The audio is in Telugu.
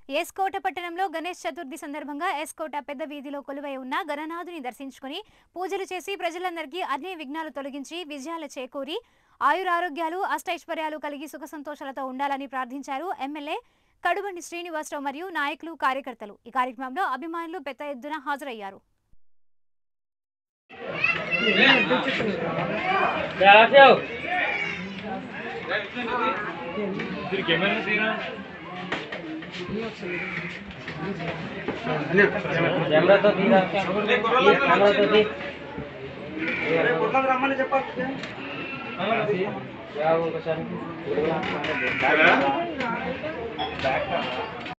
ఎస్కోట పట్టణంలో గణేష్ చతుర్థి సందర్భంగా ఎస్కోట పెద్ద వీధిలో కొలువై ఉన్న గణనాథుని దర్శించుకుని పూజలు చేసి ప్రజలందరికీ అన్ని విఘ్నాలు తొలగించి విజయాలు చేకూరి ఆయురారోగ్యాలు అష్టైశ్వర్యాలు కలిగి సుఖ సంతోషాలతో ఉండాలని ప్రార్థించారు ఎమ్మెల్యే కడుబండి శ్రీనివాసరావు మరియు నాయకులు కార్యకర్తలు ఈ కార్యక్రమంలో అభిమానులు పెద్ద ఎత్తున హాజరయ్యారు కెమెరాతో తీరా కెమెరాతో తీ రమ్మని చెప్పాలి ఒకసారి